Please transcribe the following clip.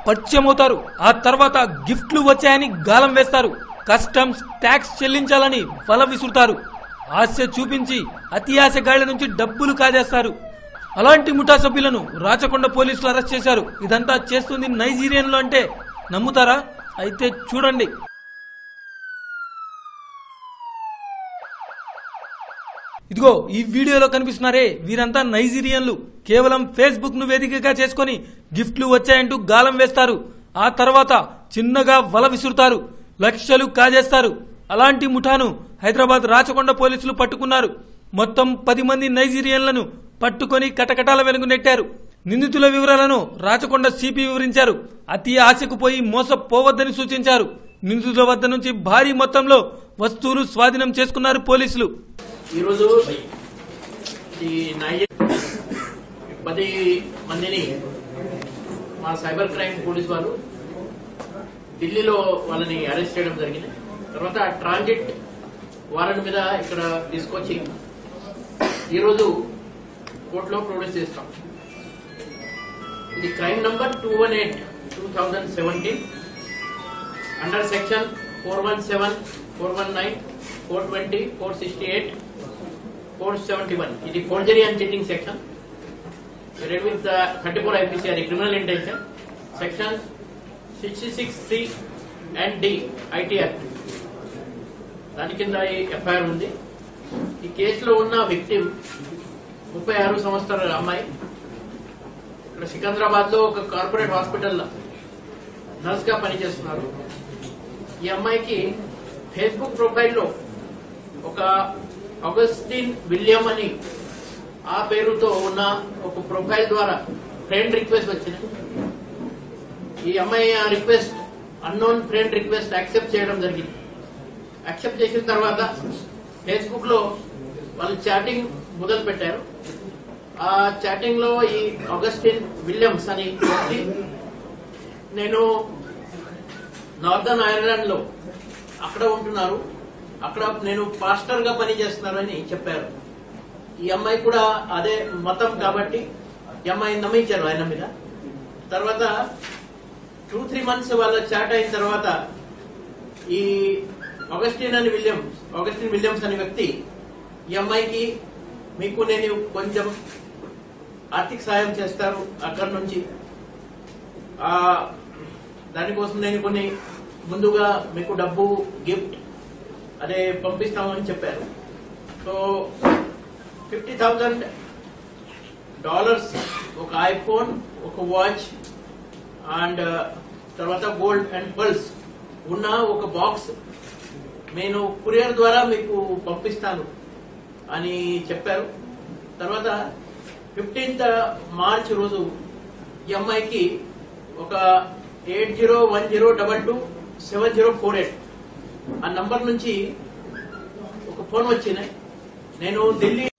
పరిచయమవుతారు ఆ తర్వాత గిఫ్ట్లు వచ్చాయని గాలం వేస్తారు కస్టమ్స్ ట్యాక్స్ చెల్లించాలని వల విసురుతారు ఆశ చూపించి అతి ఆశ గాళ్ల నుంచి డబ్బులు కాజేస్తారు అలాంటి ముఠా సభ్యులను రాచకొండ పోలీసులు అరెస్ట్ చేశారు ఇదంతా చేస్తుంది నైజీరియన్లు అంటే నమ్ముతారా అయితే చూడండి ఇదిగో ఈ వీడియోలో కనిపిస్తున్నారే వీరంతా నైజీరియన్లు కేవలం ఫేస్బుక్ ను వేదికగా చేసుకొని గిఫ్ట్లు వచ్చాయంటూ గాలం వేస్తారు ఆ తర్వాత చిన్నగా వల విసురుతారు లక్షలు కాజేస్తారు అలాంటి ముఠాను హైదరాబాద్ రాచకొండ పోలీసులు పట్టుకున్నారు మొత్తం పది మంది నైజీరియన్లను పట్టుకొని కటకటాల వెనుక నెట్టారు నిందితుల వివరాలను రాచకొండ సిపి వివరించారు అతి ఆశకు పోయి మోసపోవద్దని సూచించారు నిందితుల వద్ద నుంచి భారీ మొత్తంలో వస్తువులు స్వాధీనం చేసుకున్నారు పోలీసులు ఈరోజు ఈ నైజర్ పది మందిని మా సైబర్ క్రైమ్ పోలీస్ వాళ్ళు ఢిల్లీలో వాళ్ళని అరెస్ట్ చేయడం జరిగింది తర్వాత ట్రాన్జిట్ వారెంట్ మీద ఇక్కడ తీసుకొచ్చి ఈరోజు కోర్టులో ప్రొడ్యూస్ చేస్తాం ఇది crime number two one eight two thousand seventeen under section four one seven four one nine four twenty four sixty eight four seventy one ఇది forgery and cheating section read with thirty four IPC అది criminal intention section sixty six C and D IT act దాని కింద ఈ FIR ఉంది ఈ కేసులో ఉన్న victim ముప్పై ఆరు సంవత్సరాల అమ్మాయి ఇక్కడ సికింద్రాబాద్ లో ఒక కార్పొరేట్ హాస్పిటల్ నర్స్ గా పనిచేస్తున్నారు ఈ అమ్మాయికి ఫేస్బుక్ ప్రొఫైల్లో ఒక అగస్టిన్ విలియం అని ఆ పేరుతో ఉన్న ఒక ప్రొఫైల్ ద్వారా ఫ్రెండ్ రిక్వెస్ట్ వచ్చింది ఈ అమ్మాయి ఆ request unknown friend request accept చేయడం జరిగింది యాక్సెప్ట్ చేసిన తర్వాత ఫేస్బుక్ లో వాళ్ళు చాటింగ్ మొదలు పెట్టారు ఆ చాటింగ్ లో ఈ అగస్టిన్ విలియమ్స్ అని వ్యక్తి నేను నార్దర్న్ ఐర్లాండ్ లో అక్కడ ఉంటున్నారు అక్కడ నేను పాస్టర్ గా పని చేస్తున్నారని చెప్పారు ఈ అమ్మాయి కూడా అదే మతం కాబట్టి ఈ అమ్మాయి నమ్మించారు ఆయన మీద తర్వాత టూ త్రీ మంత్స్ వాళ్ళ చాట్ అయిన తర్వాత ఈ ఆగస్టిన్ అని విలియమ్స్ ఆగస్టిన్ విలియమ్స్ అనే వ్యక్తి ఈ అమ్మాయికి మీకు నేను కొంచెం ఆర్థిక సాయం చేస్తారు అక్కడి నుంచి ఆ దానికోసం నేను కొన్ని ముందుగా మీకు డబ్బు గిఫ్ట్ అదే పంపిస్తామని చెప్పారు సో ఫిఫ్టీ థౌజండ్ డాలర్స్ ఒక ఐఫోన్ ఒక వాచ్ అండ్ తర్వాత గోల్డ్ అండ్ పర్ల్స్ ఉన్న ఒక బాక్స్ నేను కురియర్ ద్వారా మీకు పంపిస్తాను అని చెప్పారు తర్వాత ఫిఫ్టీన్త్ మార్చ్ రోజు ఈ అమ్మాయికి ఒక eight zero one zero double two seven zero four eight ఆ నంబర్ నుంచి ఒక ఫోన్ వచ్చినాయి నేను ఢిల్లీ